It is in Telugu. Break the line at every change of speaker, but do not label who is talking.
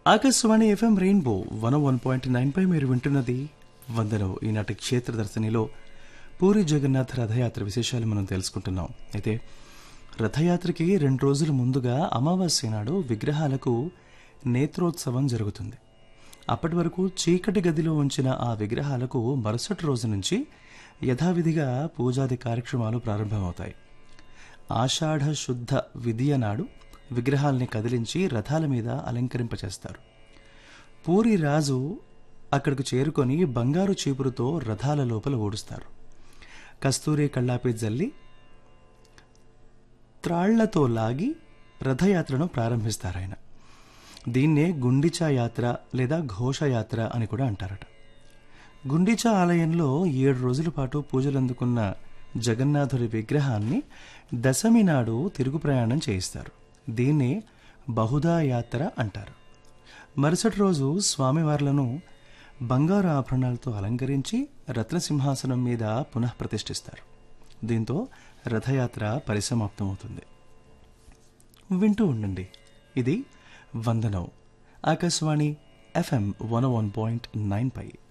Akashvani FM rainbow one one point nine పై మీరు వింటున్నది వందనం ఈనాటి క్షేత్ర దర్శనిలో పూరి జగన్నాథ్ రథయాత్ర విశేషాలు మనం తెలుసుకుంటున్నాం అయితే రథయాత్రకి రెండు రోజుల ముందుగా అమావాస్య నాడు విగ్రహాలకు నేత్రోత్సవం జరుగుతుంది అప్పటి వరకు చీకటి గదిలో ఉంచిన ఆ విగ్రహాలకు మరుసటి రోజు నుంచి యథావిధిగా పూజాది కార్యక్రమాలు ప్రారంభమవుతాయి ఆషాఢ శుద్ధ విధియ నాడు విగ్రహాల్ని కదిలించి రథాల మీద అలంకరింపచేస్తారు పూరి రాజు అక్కడికి చేరుకొని బంగారు చీపురుతో రథాల లోపల ఓడుస్తారు కస్తూరి కళ్ళాపి జల్లి త్రాళ్లతో లాగి రథయాత్రను ప్రారంభిస్తారాయన దీన్నే గుండిచా యాత్ర లేదా ఘోషయాత్ర అని కూడా అంటారట గుండిచా ఆలయంలో ఏడు రోజుల పాటు పూజలు అందుకున్న జగన్నాథుడి విగ్రహాన్ని దశమి నాడు తిరుగు ప్రయాణం చేయిస్తారు దీన్ని బహుదా యాత్ర అంటారు మరుసటి రోజు స్వామివార్లను బంగారు ఆభరణాలతో అలంకరించి రత్నసింహాసనం మీద పునః ప్రతిష్ఠిస్తారు దీంతో రథయాత్ర పరిసమాప్తమవుతుంది వింటూ ఉండండి ఇది వందనం Akashvani FM one one point nine పై